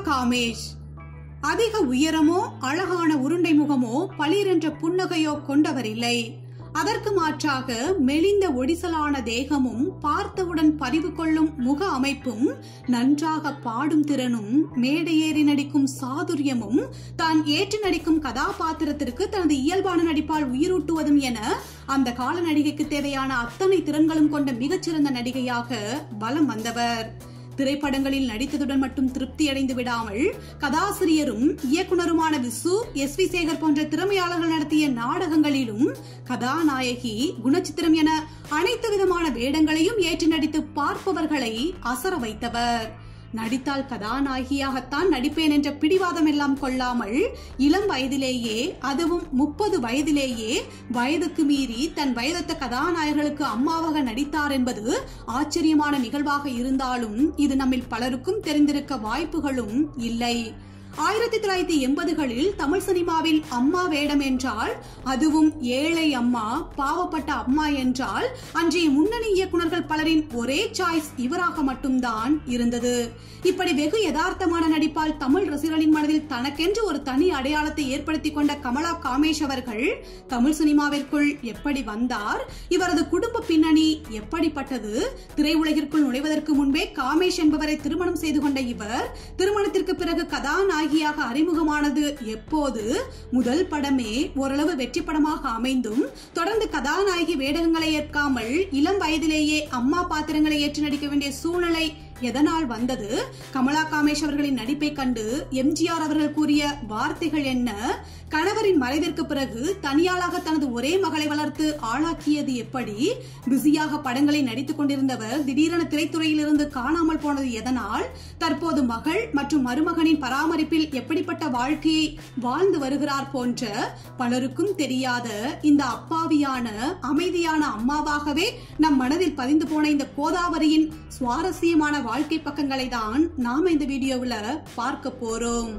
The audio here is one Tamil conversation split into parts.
காமேஷ் அதிக உயரமோ அழகான உருண்டை முகமோ பளிரென்ற புன்னகையோ கொண்டவர் இல்லை அதற்கு மாற்றாக மெலிந்த ஒடிசலான தேகமும் பார்த்தவுடன் பறிவு கொள்ளும் முக அமைப்பும் நன்றாக பாடும் திறனும் மேடையேறி நடிக்கும் சாதுரியமும் தான் ஏற்று நடிக்கும் கதாபாத்திரத்திற்கு தனது இயல்பான நடிப்பால் உயிரூட்டுவதும் என அந்த கால நடிகைக்கு தேவையான அத்தனை திறன்களும் கொண்ட மிகச்சிறந்த நடிகையாக வலம் வந்தவர் திரைப்படங்களில் நடித்ததுடன் மட்டும் திருப்தி அடைந்து விடாமல் கதாசிரியரும் இயக்குனருமான விசு எஸ் வி சேகர் போன்ற திறமையாளர்கள் நடத்திய நாடகங்களிலும் கதாநாயகி குணச்சித்திரம் என அனைத்து விதமான வேடங்களையும் ஏற்று நடித்து பார்ப்பவர்களை அசர வைத்தவர் நடித்தால் கதாநாயகியாகத்தான் நடிப்பேன் என்ற பிடிவாதம் எல்லாம் கொள்ளாமல் இளம் வயதிலேயே அதுவும் முப்பது வயதிலேயே வயதுக்கு மீறி தன் வயதத்த கதாநாயகர்களுக்கு அம்மாவாக நடித்தார் என்பது ஆச்சரியமான நிகழ்வாக இருந்தாலும் இது நம்மில் பலருக்கும் தெரிந்திருக்க வாய்ப்புகளும் இல்லை ஆயிரத்தி தொள்ளாயிரத்தி எண்பதுகளில் தமிழ் சினிமாவில் அம்மா வேடம் என்றால் அதுவும் ஏழை அம்மா பாவப்பட்ட அம்மா என்றால் அன்றைய முன்னணி இயக்குனர்கள் பலரின் ஒரே சாய்ஸ் இவராக மட்டும்தான் இருந்தது இப்படி வெகு யதார்த்தமான நடிப்பால் தமிழ் ரசிகர்களின் மனதில் தனக்கென்று ஒரு தனி அடையாளத்தை ஏற்படுத்திக் கொண்ட கமலா காமேஷ் அவர்கள் தமிழ் சினிமாவிற்குள் எப்படி வந்தார் இவரது குடும்ப பின்னணி எப்படிப்பட்டது திரையுலகிற்குள் நுழைவதற்கு முன்பே காமேஷ் என்பவரை திருமணம் செய்து கொண்ட இவர் திருமணத்திற்கு பிறகு கதாநாயகியாக அறிமுகமானது எப்போது முதல் படமே ஓரளவு வெற்றி படமாக அமைந்தும் தொடர்ந்து கதாநாயகி வேடகங்களை ஏற்காமல் இளம் வயதிலேயே அம்மா பாத்திரங்களை ஏற்று நடிக்க வேண்டிய சூழ்நிலை எதனால் வந்தது கமலா காமேஷ் அவர்களின் நடிப்பை கண்டு எம்ஜிஆர் அவர்கள் கூறிய வார்த்தைகள் என்ன கணவரின் மறைவிற்கு பிறகு தனியாளாக தனது ஒரே மகளை வளர்த்து ஆளாக்கியது எப்படி பிஸியாக படங்களை நடித்துக் கொண்டிருந்தவர் திடீரென திரைத்துறையில் இருந்து காணாமல் போனது எதனால் தற்போது மகள் மற்றும் மருமகனின் பராமரிப்பில் எப்படிப்பட்ட வாழ்க்கையை வாழ்ந்து வருகிறார் போன்ற பலருக்கும் தெரியாத இந்த அப்பாவியான அமைதியான அம்மாவாகவே நம் மனதில் பதிந்து போன இந்த கோதாவரியின் சுவாரஸ்யமான வாழ்க்கை பக்கங்களை தான் நாம இந்த வீடியோவுல பார்க்க போறோம்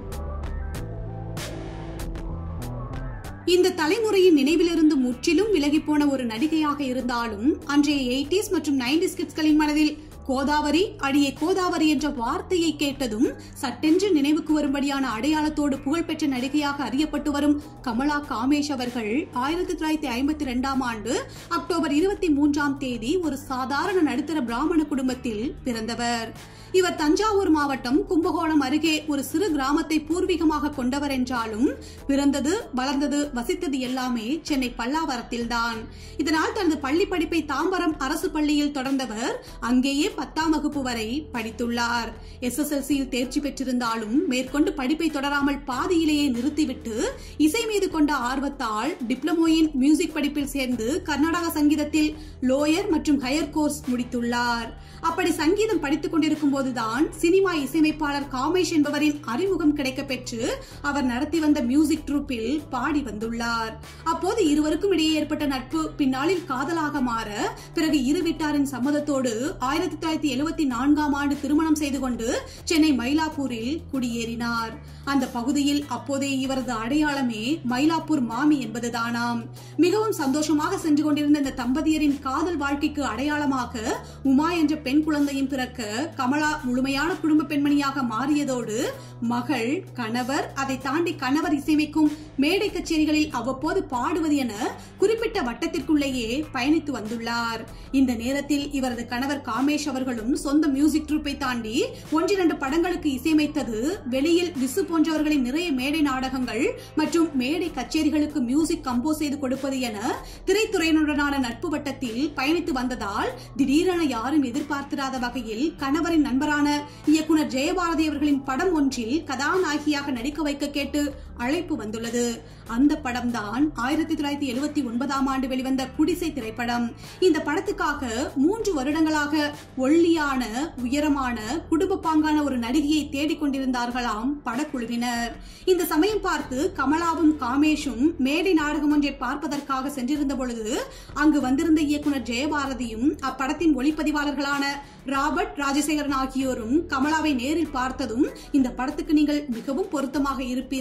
இந்த தலைமுறையின் நினைவிலிருந்து முற்றிலும் விலகி போன ஒரு நடிகையாக இருந்தாலும் அன்றைய எயிட்டிஸ் மற்றும் நைன்டிஸ் கிட்ஸ்களின் மனதில் கோதாவரி அடியே கோதாவரி என்ற வார்த்தையை கேட்டதும் சட்டென்று நினைவுக்கு வரும்படியான அடையாளத்தோடு புகழ்பெற்ற நடிகையாக அறியப்பட்டு வரும் கமலா காமேஷ் அவர்கள் ஆயிரத்தி தொள்ளாயிரத்தி ஐம்பத்தி இரண்டாம் ஆண்டு அக்டோபர் இருபத்தி மூன்றாம் தேதி ஒரு சாதாரண நடுத்தர பிராமண குடும்பத்தில் பிறந்தவர் இவர் தஞ்சாவூர் மாவட்டம் கும்பகோணம் அருகே ஒரு சிறு கிராமத்தை பூர்வீகமாக கொண்டவர் என்றாலும் பிறந்தது வளர்ந்தது வசித்தது எல்லாமே சென்னை பல்லாவரத்தில் தான் இதனால் தனது பள்ளி படிப்பை தாம்பரம் அரசு பள்ளியில் தொடர்ந்தவர் அங்கேயே பத்தாம் வகுப்பு வரை படித்துள்ளார் எஸ்எஸ்எல்சியில் தேர்ச்சி பெற்றிருந்தாலும் மேற்கொண்டு படிப்பை தொடராமல் பாதியிலேயே நிறுத்திவிட்டு இசை மீது கொண்ட ஆர்வத்தால் டிப்ளமோயின் மியூசிக் படிப்பில் சேர்ந்து கர்நாடக சங்கீதத்தில் லோயர் மற்றும் ஹையர் கோர்ஸ் முடித்துள்ளார் அப்படி சங்கீதம் படித்துக் கொண்டிருக்கும் போதுதான் சினிமா இசையமைப்பாளர் காமேஷ் என்பவரின் அறிமுகம் கிடைக்க பெற்று அவர் நடத்தி வந்த மியூசிக் ட்ரூப்பில் பாடி வந்துள்ளார் அப்போது இருவருக்கும் இடையே ஏற்பட்ட நட்பு பின்னாளில் காதலாக மாற பிறகு இரு வீட்டாரின் சம்மதத்தோடு ஆயிரத்தி தொள்ளாயிரத்தி எழுபத்தி நான்காம் ஆண்டு திருமணம் செய்து கொண்டு சென்னை மயிலாப்பூரில் குடியேறினார் அந்த பகுதியில் அப்போதைய இவரது அடையாளமே மயிலாப்பூர் மாமி என்பதுதானாம் மிகவும் சந்தோஷமாக சென்று கொண்டிருந்த இந்த தம்பதியரின் காதல் வாழ்க்கைக்கு அடையாளமாக உமா என்ற பெண் குழந்தையும் பிறக்க கமலா முழுமையான குடும்ப பெண்மணியாக மாறியதோடு மகள் கணவர் அதை தாண்டி கணவர் இசையமைக்கும் மேடை கச்சேரிகளில் அவ்வப்போது பாடுவது என குறிப்பிட்ட வட்டத்திற்குள்ளேயே பயணித்து வந்துள்ளார் இந்த நேரத்தில் இவரது கணவர் காமேஷ் அவர்களும் சொந்த மியூசிக் ட்ரூப்பை தாண்டி ஒன்றிரண்டு படங்களுக்கு இசையமைத்தது வெளியில் விசு போன்றவர்களின் நிறைய மேடை நாடகங்கள் மற்றும் மேடை கச்சேரிகளுக்கு மியூசிக் கம்போஸ் செய்து கொடுப்பது என திரைத்துறையினருடனான நட்பு வட்டத்தில் பயணித்து வந்ததால் திடீரென யாரும் எதிர்பார்த்திராத வகையில் கணவரின் நண்பரான இயக்குனர் ஜெயபாரதி அவர்களின் படம் ஒன்றில் கதாநாயகியாக நடிக்க வைக்க கேட்டு அழைப்பு வந்துள்ளது அந்த படம் தான் ஆயிரத்தி தொள்ளாயிரத்தி எழுபத்தி ஒன்பதாம் ஆண்டு வெளிவந்த குடிசை திரைப்படம் இந்த படத்துக்காக மூன்று வருடங்களாக ஒல்லியான உயரமான குடும்ப பாங்கான ஒரு நடிகையை தேடிக்கொண்டிருந்தார்களாம் படக்குழுவினர் இந்த சமயம் பார்த்து கமலாவும் காமேஷும் மேடை நாடகம் ஒன்றை பார்ப்பதற்காக சென்றிருந்த பொழுது அங்கு வந்திருந்த இயக்குனர் ஜெயபாரதியும் அப்படத்தின் ஒளிப்பதிவாளர்களான ராபர்ட் ராஜசேகரன் ஆகியோரும் கமலாவை நேரில் பார்த்ததும் இந்த படத்துக்கு நீங்கள் மிகவும் பொருத்தமாக இருப்பீர்கள்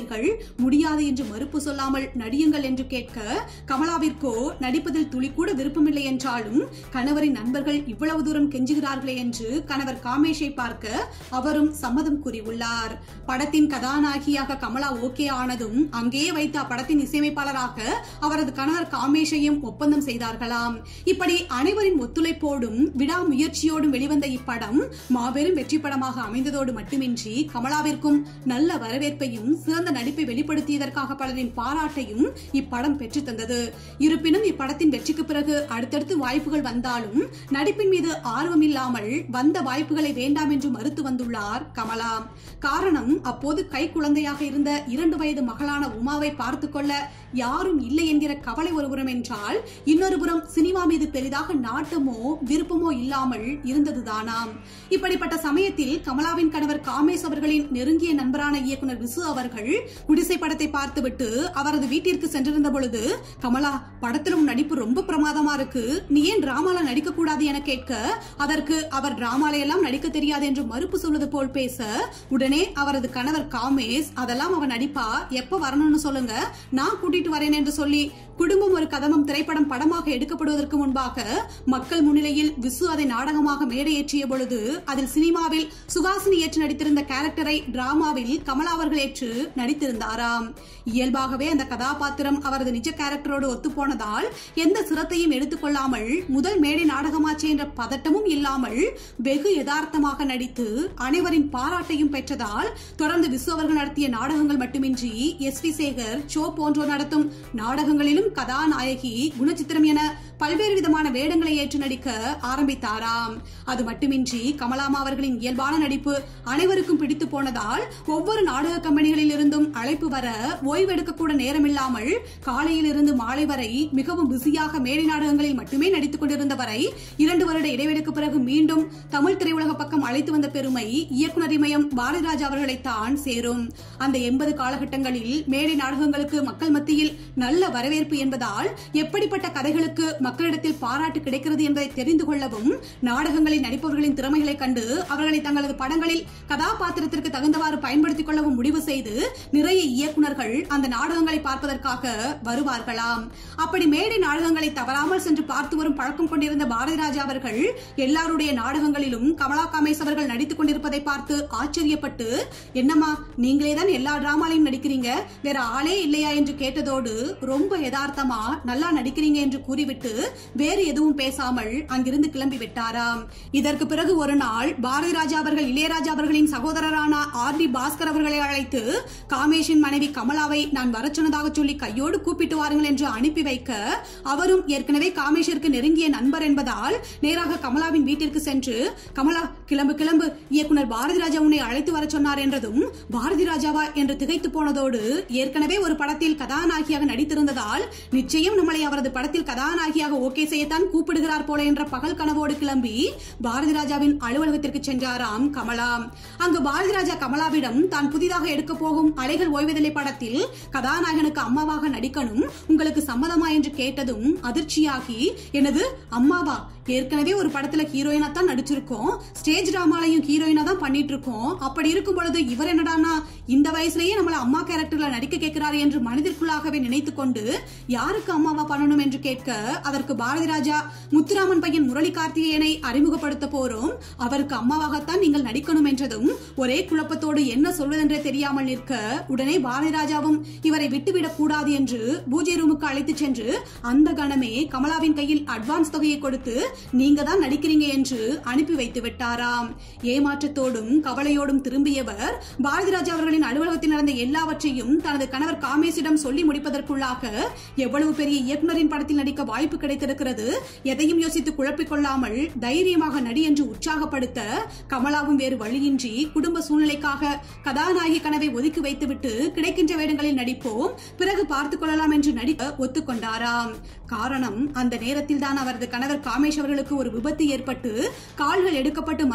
முடியாது என்று மறுப்பு சொல்லாமல் நடியுங்கள் என்று கேட்க கமலாவிற்கோ நடிப்பதில் துளி கூட விருப்பமில்லை என்றாலும் கணவரின் நண்பர்கள் இவ்வளவு தூரம் கெஞ்சுகிறார்களே என்று கணவர் காமேஷை பார்க்க அவரும் சம்மதம் கூறியுள்ளார் படத்தின் கதாநாயகியாக கமலா ஓகே ஆனதும் அங்கேயே வைத்து அப்படத்தின் இசையமைப்பாளராக அவரது கணவர் காமேஷையும் ஒப்பந்தம் செய்தார்களாம் இப்படி அனைவரின் ஒத்துழைப்போடும் விடாமுயற்சியோடும் வெளிவந்த இப்படம் மாபெரும் வெற்றி படமாக அமைந்ததோடு மட்டுமின்றி கமலாவிற்கும் நல்ல வரவேற்பையும் சிறந்த நடிப்பை வெளிப்படுத்தியதற்காக பலரின் பாராட்டையும் இப்படம் பெற்று தந்தது இருப்பினும் இப்படத்தின் வெற்றிக்கு பிறகு அடுத்தடுத்து வாய்ப்புகள் வந்தாலும் நடிப்பின் மீது ஆர்வம் இல்லாமல் வந்த வாய்ப்புகளை வேண்டாம் என்று மறுத்து வந்துள்ளார் கமலா காரணம் அப்போது கை குழந்தையாக இருந்த இரண்டு வயது மகளான உமாவை பார்த்து கொள்ள யாரும் இல்லை என்கிற கவலை ஒருபுறம் என்றால் இன்னொரு புறம் சினிமா மீது பெரிதாக நாட்டமோ விருப்பமோ இல்லாமல் இருந்ததுதானாம் இப்படிப்பட்ட சமயத்தில் கமலாவின் கணவர் காமேஷ் அவர்களின் நெருங்கிய நண்பரான இயக்குனர் விசு அவர்கள் குடிசை படத்தை பார்த்துவிட்டு அவரது வீட்டிற்கு சென்றிருந்த பொழுது கமலா படத்திலும் நடிப்பு ரொம்ப பிரமாதமா இருக்கு நீ ஏன் டிராமால நடிக்க கூடாது என கேட்க அதற்கு அவர் டிராமால எல்லாம் நடிக்க தெரியாது என்று மறுப்பு சொல்வது போல் பேச உடனே அவரது கணவர் காமேஷ் அதெல்லாம் அவன் நடிப்பா எப்ப வரணும்னு சொல்லுங்க நான் கூட்டிட்டு வரேன் என்று சொல்லி குடும்பம் ஒரு கதமம் திரைப்படம் படமாக எடுக்கப்படுவதற்கு முன்பாக மக்கள் முன்னிலையில் விசு அதை நாடகமாக மேடையேற்றிய பொழுது அதில் சினிமாவில் சுகாசினி ஏற்று நடித்திருந்த கேரக்டரை டிராமாவில் கமலா அவர்கள் ஏற்று நடித்திருந்தாராம் இயல்பாகவே அந்த கதாபாத்திரம் அவரது நிஜ கேரக்டரோடு ஒத்துப்போனதால் எந்த சிரத்தையும் எடுத்துக்கொள்ளாமல் முதல் மேடை நாடகமாச்சே என்ற பதட்டமும் இல்லாமல் வெகு யதார்த்தமாக நடித்து அனைவரின் பாராட்டையும் பெற்றதால் தொடர்ந்து விசு அவர்கள் நடத்திய நாடகங்கள் மட்டுமின்றி எஸ் வி சேகர் சோ போன்றோர் நடத்தும் நாடகங்களிலும் கதாநாயகி குணச்சித்திரம் என பல்வேறு விதமான வேடங்களை ஏற்று நடிக்க ஆரம்பித்தாராம் அது மட்டுமின்றி கமலாமா அவர்களின் இயல்பான நடிப்பு அனைவருக்கும் பிடித்து போனதால் ஒவ்வொரு நாடக கம்பெனிகளில் இருந்தும் அழைப்பு வர ஓய்வெடுக்க கூட நேரமில்லாமல் காலையில் இருந்து மாலை வரை மிகவும் பிஸியாக மேடை நாடகங்களில் மட்டுமே நடித்துக் கொண்டிருந்த வரை இரண்டு வருட இடைவெளிக்கு பிறகு மீண்டும் தமிழ் திரையுலக பக்கம் அழைத்து வந்த பெருமை இயக்குனர் இமயம் பாரதிராஜா அவர்களைத்தான் சேரும் அந்த எண்பது காலகட்டங்களில் மேடை நாடகங்களுக்கு மக்கள் மத்தியில் நல்ல வரவேற்பு என்பதால் எப்படிப்பட்ட கதைகளுக்கு மக்களிடத்தில் பாராட்டு கிடைக்கிறது என்பதை தெரிந்து கொள்ளவும் நாடகங்களில் நடிப்பவர்களின் திறமைகளை கண்டு அவர்களை தங்களது படங்களில் கதாபாத்திரத்திற்கு தகுந்தவாறு பயன்படுத்திக் கொள்ளவும் முடிவு செய்து நிறைய இயக்குனர்கள் அந்த நாடகங்களை பார்ப்பதற்காக வருவார்களாம் அப்படி மேடை நாடகங்களை தவறாமல் சென்று பார்த்து வரும் பழக்கம் கொண்டிருந்த பாரதி ராஜா அவர்கள் எல்லாருடைய நாடகங்களிலும் கமலா காமேஷ் அவர்கள் நடித்துக் கொண்டிருப்பதை பார்த்து ஆச்சரியப்பட்டு என்னம்மா நீங்களே தான் எல்லா டிராமாலையும் நடிக்கிறீங்க வேற ஆளே இல்லையா என்று கேட்டதோடு ரொம்ப யதார்த்தமா நல்லா நடிக்கிறீங்க என்று கூறிவிட்டு வேறு எதுவும் பேசாமல் அங்கிருந்து கிளம்பி விட்டாராம் இதற்கு பிறகு ஒரு நாள் பாரதி ராஜா அவர்கள் இளையராஜா அவர்களின் சகோதரரான ஆர் டி பாஸ்கர் அவர்களை அழைத்து காமேஷின் மனைவி கமலாவை நான் வர சொன்னதாக சொல்லி கையோடு கூப்பிட்டு வாருங்கள் என்று அனுப்பி வைக்க அவரும் ஏற்கனவே காமேஷிற்கு நெருங்கிய நண்பர் என்பதால் நேராக கமலாவின் வீட்டிற்கு சென்று கமலா கிளம்பு கிளம்பு இயக்குனர் பாரதி ராஜா உன்னை அழைத்து வர சொன்னார் என்றதும் பாரதி ராஜாவா என்று திகைத்து போனதோடு ஏற்கனவே ஒரு படத்தில் கதாநாயகியாக நடித்திருந்ததால் நிச்சயம் நம்மளை அவரது படத்தில் கதாநாயகியாக ஓகே செய்யத்தான் கூப்பிடுகிறார் போல என்ற பகல் கனவோடு கிளம்பி பாரதி ராஜாவின் அலுவலகத்திற்கு சென்றாராம் கமலா அங்கு பாரதி ராஜா கமலாவிடம் தான் புதிதாக எடுக்க போகும் அலைகள் ஓய்வதில்லை படத்தில் கதாநாயகனுக்கு அம்மாவாக நடிக்கணும் உங்களுக்கு சம்மதமா என்று கேட்டதும் அதிர்ச்சியாகி எனது அம்மாவா ஏற்கனவே ஒரு படத்துல ஹீரோயினா தான் நடிச்சிருக்கோம் ஸ்டேஜ் டிராமாலையும் ஹீரோயினா தான் பண்ணிட்டு இருக்கோம் அப்படி இருக்கும் பொழுது இவர் என்னடானா இந்த வயசுலயே நம்மள அம்மா கேரக்டர்ல நடிக்க கேட்கிறாரு என்று மனதிற்குள்ளாகவே நினைத்துக் கொண்டு யாருக்கு அம்மாவா பண்ணணும் என்று கேட்க அதற்கு பாரதி ராஜா முத்துராமன் பையன் முரளி கார்த்திகேயனை அறிமுகப்படுத்த போறோம் அவருக்கு அம்மாவாகத்தான் நீங்கள் நடிக்கணும் என்றதும் ஒரே குழப்பத்தோடு என்ன சொல்வதென்றே தெரியாமல் நிற்க உடனே பாரதி ராஜாவும் இவரை விட்டுவிடக் கூடாது என்று பூஜை ரூமுக்கு அழைத்து சென்று அந்த கணமே கமலாவின் கையில் அட்வான்ஸ் தொகையை கொடுத்து நீங்க தான் நடிக்கிறீங்க என்று அனுப்பி வைத்து விட்டாராம் ஏமாற்றத்தோடும் கவலையோடும் திரும்பியவர் பாரதி ராஜா அவர்களின் அலுவலகத்தில் நடந்த எல்லாவற்றையும் தனது கணவர் காமேஷிடம் சொல்லி முடிப்பதற்குள்ளாக எவ்வளவு பெரிய இயக்குனரின் படத்தில் நடிக்க வாய்ப்பு கிடைத்திருக்கிறது எதையும் யோசித்து குழப்பிக் கொள்ளாமல் தைரியமாக நடி என்று உற்சாகப்படுத்த கமலாவும் வேறு வழியின்றி குடும்ப சூழ்நிலைக்காக கதாநாயகி கனவை ஒதுக்கி வைத்துவிட்டு கிடைக்கின்ற வேடங்களில் நடிப்போம் பிறகு பார்த்துக் கொள்ளலாம் என்று நடிக்க ஒத்துக்கொண்டாராம் காரணம் அந்த நேரத்தில் தான் அவரது கணவர் காமேஷ் அவர்களுக்கு ஒரு விபத்து ஏற்பட்டு கால்கள் எடுக்கப்பட்டு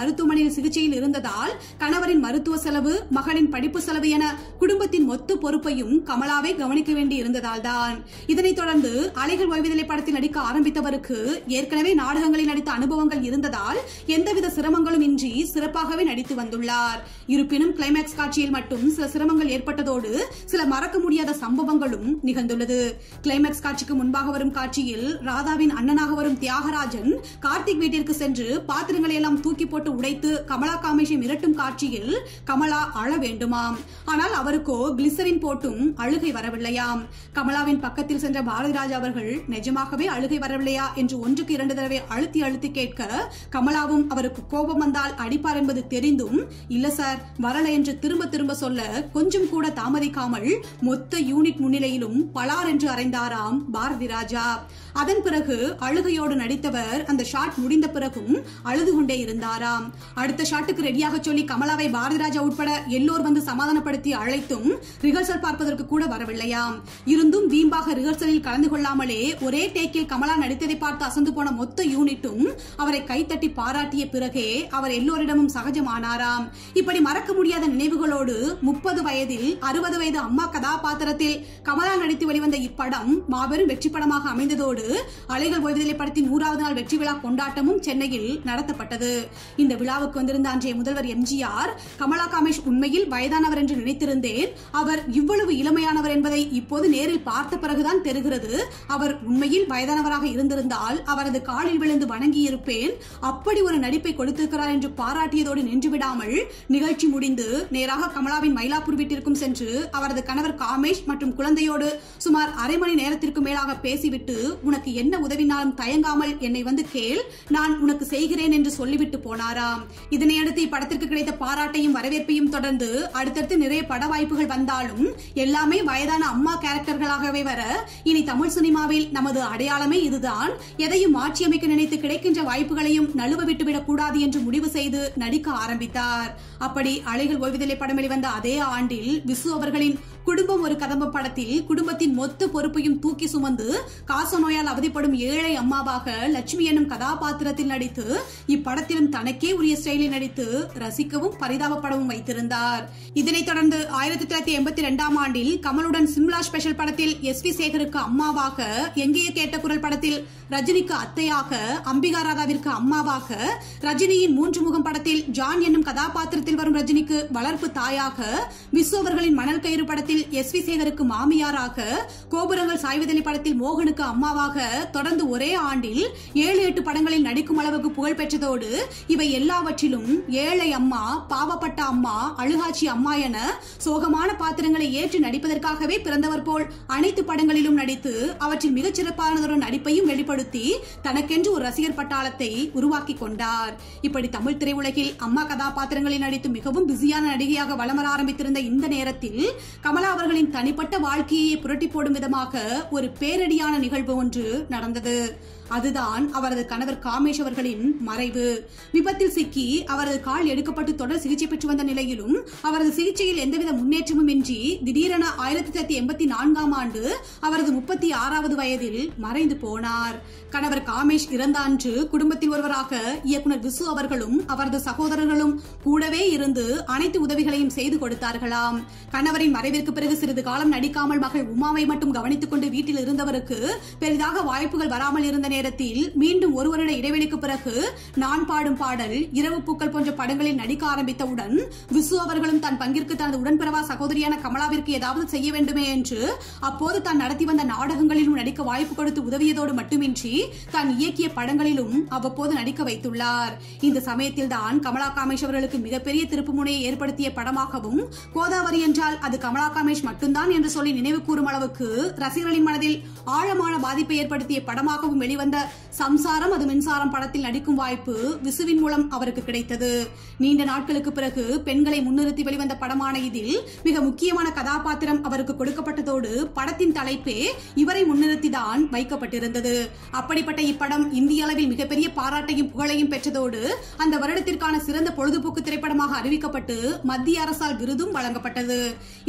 மருத்துவமனையில் சிகிச்சையில் இருந்ததால் கணவரின் மருத்துவ செலவு மகனின் படிப்பு செலவு என குடும்பத்தின் மொத்த பொறுப்பையும் கமலாவை கவனிக்க வேண்டி இருந்ததால் தான் இதனைத் தொடர்ந்து அலைகள் ஓய்வுதலை படத்தில் நடிக்க ஆரம்பித்தவருக்கு ஏற்கனவே நாடகங்களில் நடித்த அனுபவங்கள் இருந்ததால் எந்தவித சிரமங்களும் இன்றி சிறப்பாகவே நடித்து வந்துள்ளார் இருப்பினும் கிளைமேக்ஸ் காட்சியில் மட்டும் சில சிரமங்கள் ஏற்பட்டதோடு சில மறக்க முடியாத சம்பவங்களும் நிகழ்ந்துள்ளது கிளைமேக்ஸ் காட்சிக்கு முன்பாக வரும் காட்சியில் ராதாவின் அண்ணனாக வரும் தியாகராஜன் கார்த்திக் வீட்டிற்கு சென்று பாத்திரங்களை எல்லாம் தூக்கி போட்டு உடைத்து கமலா காமேஷை மிரட்டும் காட்சியில் கமலா அழ வேண்டுமாம் ஆனால் அவருக்கோ கிளிசரின் போட்டும் அழுகை வரவில்லையாம் கமலாவின் பக்கத்தில் சென்ற பாரதிராஜா அவர்கள் நிஜமாகவே அழுகை வரவில்லையா என்று ஒன்றுக்கு இரண்டு தடவை அழுத்தி அழுத்தி கேட்க கமலாவும் அவருக்கு கோபம் வந்தால் அடிப்பார் என்பது தெரிந்தும் இல்ல சார் வரல என்று திரும்ப திரும்ப சொல்ல கொஞ்சம் கூட தாமதிக்காமல் மொத்த யூனிட் முன்னிலையிலும் பலார் என்று அறைந்தாராம் பாரதி ராஜா அதன் பிறகு அழுகையோடு நடித்தவர் அந்த ஷாட் முடிந்த பிறகும் அழுது கொண்டே இருந்தாராம் அடுத்த ஷாட்டுக்கு ரெடியாக சொல்லி கமலாவை பாரதிராஜா உட்பட எல்லோர் வந்து சமாதானப்படுத்தி அழைத்தும் ரிஹர்சல் பார்ப்பதற்கு கூட வரவில்லையாம் இருந்தும் வீம்பாக ரிஹர்சலில் கலந்து கொள்ளாமலே ஒரே டேக்கில் கமலா நடித்ததை பார்த்து அசந்து போன மொத்த யூனிட்டும் அவரை கைத்தட்டி பாராட்டிய பிறகே அவர் எல்லோரிடமும் சகஜமானாராம் இப்படி மறக்க முடியாத நினைவுகளோடு முப்பது வயதில் அறுபது வயது அம்மா கதாபாத்திரத்தில் கமலா நடித்து வெளிவந்த இப்படம் மாபெரும் வெற்றி படமாக அமைந்ததோடு அலைகள் ஓய்வுதலை படத்தின் நூறாவது நாள் வெற்றி விழா கொண்டாட்டமும் சென்னையில் நடத்தப்பட்டது இந்த விழாவுக்கு வந்திருந்த அன்றைய முதல்வர் எம்ஜிஆர் கமலா காமேஷ் உண்மையில் வயதானவர் என்று நினைத்திருந்தேன் அவர் இவ்வளவு இளமையானவர் என்பதை இப்போது நேரில் பார்த்த பிறகுதான் தெரிகிறது அவர் உண்மையில் வயதானவராக இருந்திருந்தால் அவரது காலில் விழுந்து வணங்கி இருப்பேன் அப்படி ஒரு நடிப்பை கொடுத்திருக்கிறார் என்று பாராட்டியதோடு நின்று விடாமல் நிகழ்ச்சி முடிந்து நேராக கமலாவின் மயிலாப்பூர் வீட்டிற்கும் சென்று அவரது கணவர் காமேஷ் மற்றும் குழந்தையோடு சுமார் அரை மணி நேரத்திற்கு மேலாக பேசிவிட்டு உனக்கு என்ன உதவினாலும் தயங்காமல் என்னை வந்து கேள் நான் உனக்கு செய்கிறேன் என்று சொல்லிவிட்டு போனாராம் இதனையடுத்து இப்படத்திற்கு கிடைத்த பாராட்டையும் வரவேற்பையும் தொடர்ந்து அடுத்தடுத்து நிறைய பட வாய்ப்புகள் வந்தாலும் எல்லாமே வயதான அம்மா கேரக்டர்களாகவே வர இனி தமிழ் சினிமாவில் நமது அடையாளமே இதுதான் எதையும் மாற்றியமைக்க நினைத்து கிடைக்கின்ற வாய்ப்புகளையும் நழுவ விட்டுவிடக் கூடாது என்று முடிவு செய்து நடிக்க ஆரம்பித்தார் அப்படி அலைகள் ஓய்வுதலை படம் வெளிவந்த அதே ஆண்டில் விசு அவர்களின் குடும்பம் ஒரு கதம்ப படத்தில் குடும்பத்தின் மொத்த பொறுப்பையும் தூக்கி சுமந்து காச நோயால் அவதிப்படும் ஏழை அம்மாவாக லட்சுமி என்னும் கதாபாத்திரத்தில் நடித்து இப்படத்திலும் தனக்கே உரிய ஸ்டைலில் நடித்து ரசிக்கவும் பரிதாபப்படவும் வைத்திருந்தார் இதனைத் தொடர்ந்து ஆயிரத்தி தொள்ளாயிரத்தி எண்பத்தி இரண்டாம் ஆண்டில் கமலுடன் சிம்லா ஸ்பெஷல் படத்தில் எஸ் வி சேகருக்கு அம்மாவாக எங்கேயே கேட்ட குரல் படத்தில் ரஜினிக்கு அத்தையாக அம்பிகா ராதாவிற்கு அம்மாவாக ரஜினியின் மூன்று முகம் படத்தில் ஜான் என்னும் கதாபாத்திரத்தில் வரும் ரஜினிக்கு வளர்ப்பு தாயாக விசு அவர்களின் மணல் கயிறு படத்தில் எஸ் வி சேகருக்கு மாமியாராக கோபுரங்கள் சாய்வதலி படத்தில் மோகனுக்கு அம்மாவாக தொடர்ந்து ஒரே ஆண்டில் ஏழு எட்டு படங்களில் நடிக்கும் அளவுக்கு புகழ் பெற்றதோடு இவை எல்லாவற்றிலும் ஏழை அம்மா பாவப்பட்ட அம்மா அழுகாட்சி அம்மா என சோகமான பாத்திரங்களை ஏற்று நடிப்பதற்காகவே பிறந்தவர் போல் அனைத்து படங்களிலும் நடித்து அவற்றில் மிகச் சிறப்பானதொரு நடிப்பையும் வெளிப்படுத்தி தனக்கென்று ஒரு ரசிகர் பட்டாளத்தை உருவாக்கி கொண்டார் இப்படி தமிழ் திரையுலகில் அம்மா கதாபாத்திரங்களில் நடித்து மிகவும் பிஸியான நடிகையாக வலம் வர ஆரம்பித்திருந்த இந்த நேரத்தில் கமலா அவர்களின் தனிப்பட்ட வாழ்க்கையை புரட்டி போடும் விதமாக ஒரு பேரடியான நிகழ்வு ஒன்று நடந்தது அதுதான் அவரது கணவர் காமேஷ் அவர்களின் மறைவு விபத்தில் சிக்கி அவரது கால் எடுக்கப்பட்டு தொடர் சிகிச்சை பெற்று வந்த நிலையிலும் அவரது சிகிச்சையில் எந்தவித முன்னேற்றமும் இன்றி திடீரென ஆயிரத்தி தொள்ளாயிரத்தி எண்பத்தி நான்காம் ஆண்டு அவரது முப்பத்தி ஆறாவது வயதில் மறைந்து போனார் கணவர் காமேஷ் இறந்த அன்று குடும்பத்தில் ஒருவராக இயக்குனர் விசு அவர்களும் அவரது சகோதரர்களும் கூடவே இருந்து அனைத்து உதவிகளையும் செய்து கொடுத்தார்களாம் கணவரின் மறைவிற்கு பிறகு சிறிது காலம் நடிக்காமல் மகள் உமாவை மட்டும் கவனித்துக் கொண்டு வீட்டில் இருந்தவருக்கு பெரிதாக வாய்ப்புகள் வராமல் இருந்த நேரத்தில் மீண்டும் ஒரு வருட இடைவெளிக்கு பிறகு நான் பாடும் பாடல் இரவு பூக்கள் போன்ற படங்களில் நடிக்க ஆரம்பித்தவுடன் விசு அவர்களும் தன் பங்கிற்கு தனது உடன்பிறவா சகோதரியான கமலாவிற்கு ஏதாவது செய்ய வேண்டுமே என்று அப்போது தான் நடத்தி வந்த நாடகங்களிலும் நடிக்க வாய்ப்பு கொடுத்து உதவியதோடு மட்டுமின்றி தான் இயக்கிய படங்களிலும் அவ்வப்போது நடிக்க வைத்துள்ளார் இந்த சமயத்தில் தான் கமலா காமேஷ் அவர்களுக்கு மிகப்பெரிய திருப்பு முனையை ஏற்படுத்திய படமாகவும் கோதாவரி என்றால் அது கமலா காமேஷ் மட்டும்தான் என்று சொல்லி நினைவு கூறும் அளவுக்கு ரசிகர்களின் மனதில் ஆழமான பாதிப்பை ஏற்படுத்திய படமாகவும் வெளிவந்த சம்சாரம் அது மின்சாரம் படத்தில் நடிக்கும் வாய்ப்பு விசுவின் மூலம் அவருக்கு கிடைத்தது நீண்ட நாட்களுக்கு பிறகு பெண்களை முன்னிறுத்தி வெளிவந்த படமான இதில் மிக முக்கியமான கதாபாத்திரம் அவருக்கு கொடுக்கப்பட்டதோடு படத்தின் தலைப்பே இவரை முன்னிறுத்திதான் வைக்கப்பட்டிருந்தது அப்படிப்பட்ட இப்படம் இந்திய அளவில் மிகப்பெரிய பாராட்டையும் புகழையும் பெற்றதோடு அந்த வருடத்திற்கான சிறந்த பொழுதுபோக்கு திரைப்படமாக அறிவிக்கப்பட்டு மத்திய அரசால் விருதும் வழங்கப்பட்டது இதனையடுத்து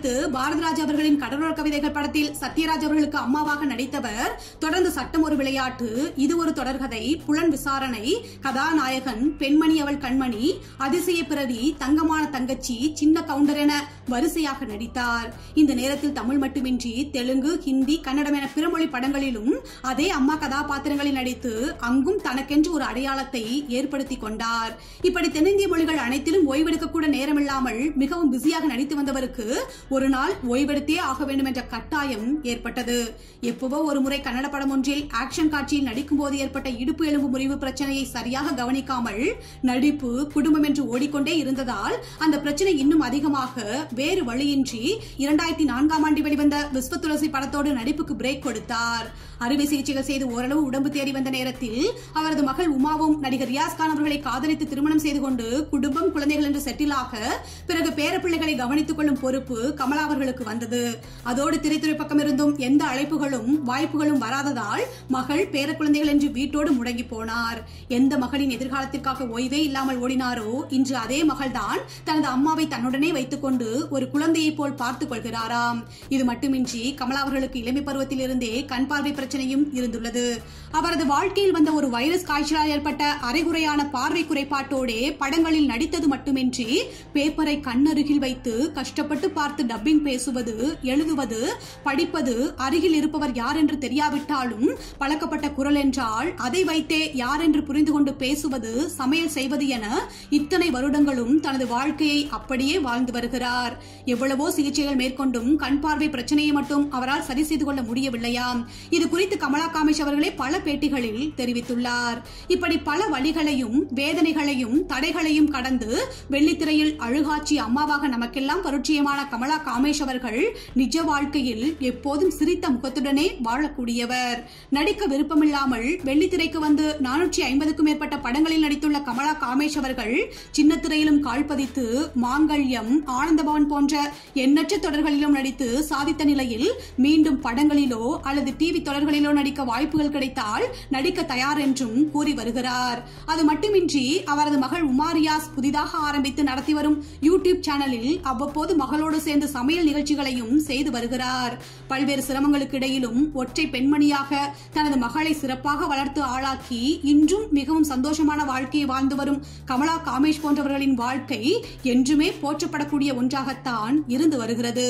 அடுத்து பாரதிராஜ் அவர்களின் கடலோர கவிதைகள் படத்தில் சத்யராஜ் அவர்களுக்கு அம்மாவாக நடித்தவர் தொடர்ந்து சட்டம் ஒரு விளையாட்டு இது ஒரு தொடர்கதை புலன் விசாரணை கதாநாயகன் பெண்மணி அவள் கண்மணி அதிசய பிறவி தங்கமான தங்கச்சி சின்ன கவுண்டர் என வரிசையாக நடித்தார் இந்த நேரத்தில் தமிழ் மட்டுமின்றி தெலுங்கு ஹிந்தி கன்னடம் என பிறமொழி படங்களிலும் அதே அம்மா கதாபாத்திரங்களில் நடித்து அங்கும் தனக்கென்று ஒரு அடையாளத்தை ஏற்படுத்தி கொண்டார் இப்படி தென்னிந்திய மொழிகள் அனைத்திலும் ஓய்வெடுக்க கூட நேரமில்லாமல் மிகவும் பிஸியாக நடித்து வந்தவருக்கு ஒரு நாள் ஓய்வெடுத்தே ஆக வேண்டும் என்ற கட்டாயம் ஏற்பட்டது எப்பவோ ஒரு முறை கன்னட படம் ஒன்றில் ஆக்ஷன் காட்சியில் நடிக்கும் போது ஏற்பட்ட இடுப்பு எலும்பு முறிவு பிரச்சனையை சரியாக கவனிக்காமல் நடிப்பு குடும்பம் என்று ஓடிக்கொண்டே இருந்ததால் அந்த பிரச்சனை இன்னும் அதிகமாக வேறு வழியின்றி இரண்டாயிரத்தி நான்காம் ஆண்டு வெளிவந்த விஸ்வ துளசி படத்தோடு நடிப்புக்கு பிரேக் கொடுத்தார் அறுவை சிகிச்சைகள் செய்து ஓரளவு உடம்பு தேடி வந்த நேரத்தில் அவரது மகள் உமாவும் நடிகர் ரியாஸ் கான் அவர்களை காதலித்து திருமணம் செய்து கொண்டு குடும்பம் குழந்தைகள் என்று செட்டில் ஆக பிறகு பேரப்பிள்ளைகளை கவனித்துக் கொள்ளும் பொறுப்பு கமலா அவர்களுக்கு வந்தது அதோடு திரைத்துறை பக்கம் இருந்தும் எந்த அழைப்புகளும் வாய்ப்புகளும் வராததால் மகள் பேர குழந்தைகள் என்று வீட்டோடு முடங்கி போனார் எந்த மகளின் எதிர்காலத்திற்காக ஓய்வே இல்லாமல் ஓடினாரோ இன்று அதே மகள்தான் தனது அம்மாவை தன்னுடனே வைத்துக் கொண்டு ஒரு குழந்தையைப் போல் பார்த்துக் கொள்கிறாராம் இது மட்டுமின்றி கமலா அவர்களுக்கு இளமை பருவத்தில் இருந்தே கண் பார்வை பிரச்சனையும் இருந்துள்ளது அவரது வாழ்க்கையில் வந்த ஒரு வைரஸ் காய்ச்சலால் ஏற்பட்ட அரைகுறையான பார்வை குறைபாட்டோடே படங்களில் நடித்தது மட்டுமின்றி பேப்பரை கண்ணருகில் வைத்து கஷ்டப்பட்டு பார்த்து டப்பிங் பேசுவது எழுதுவது படிப்பது அருகில் இருப்பவர் யார் என்று தெரியாவிட்டாலும் பழக்கப்பட்ட குரல் என்றால் அதை வைத்தே யார் என்று புரிந்து கொண்டு பேசுவது சமையல் செய்வது என இத்தனை வருடங்களும் தனது வாழ்க்கையை அப்படியே வாழ்ந்து வருகிறார் எவ்வளவோ சிகிச்சைகள் மேற்கொண்டும் கண் பார்வை பிரச்சனையை மட்டும் அவரால் சரி செய்து கொள்ள முடியவில்லையாம் இது குறித்து கமலா காமேஷ் அவர்களே பல பேட்டிகளில் தெரிவித்துள்ளார் இப்படி பல வழிகளையும் வேதனைகளையும் தடைகளையும் கடந்து வெள்ளித்திரையில் அழுகாட்சி அம்மாவாக நமக்கெல்லாம் பரிச்சயமான கமலா காமேஷ் அவர்கள் நிஜ வாழ்க்கையில் எப்போதும் சிரித்த முகத்துடனே வாழக்கூடியவர் நடிக்க விருப்பமில்லாமல் வெள்ளித்திரைக்கு வந்து நானூற்றி ஐம்பதுக்கும் மேற்பட்ட படங்களில் நடித்துள்ள கமலா காமேஷ் அவர்கள் சின்ன திரையிலும் கால் பதித்து மாங்கல்யம் ஆனந்தபவன் போன்ற எண்ணற்ற தொடர்களிலும் நடித்து சாதித்த நிலையில் மீண்டும் படங்களிலோ அல்லது டிவி தொடர்களிலோ நடிக்க வாய்ப்புகள் கிடைத்தால் நடிக்க தயார் என்றும் கூறி வருகிறார் அது மட்டுமின்றி அவரது மகள் உமாரியாஸ் புதிதாக ஆரம்பித்து நடத்தி வரும் யூடியூப் சேனலில் அவ்வப்போது மகளோடு சேர்ந்து சமையல் நிகழ்ச்சிகளையும் செய்து வருகிறார் பல்வேறு சிரமங்களுக்கு இடையிலும் ஒற்றை பெண்மணியாக தனது மகளை சிறப்பாக வளர்த்து ஆளாக்கி இன்றும் மிகவும் சந்தோஷமான வாழ்க்கையை வாழ்ந்து வரும் கமலா காமேஷ் போன்றவர்களின் வாழ்க்கை என்றுமே போற்றப்படக்கூடிய ஒன்றாகத்தான் இருந்து வருகிறது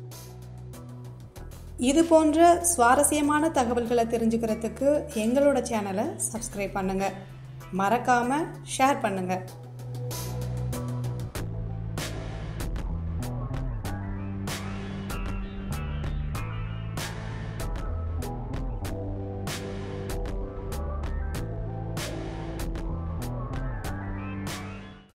இது போன்ற சுவாரஸ்யமான தகவல்களை தெரிஞ்சுக்கிறதுக்கு எங்களோட சேனலை சப்ஸ்கிரைப் பண்ணுங்கள் மறக்காமல் ஷேர் பண்ணுங்கள்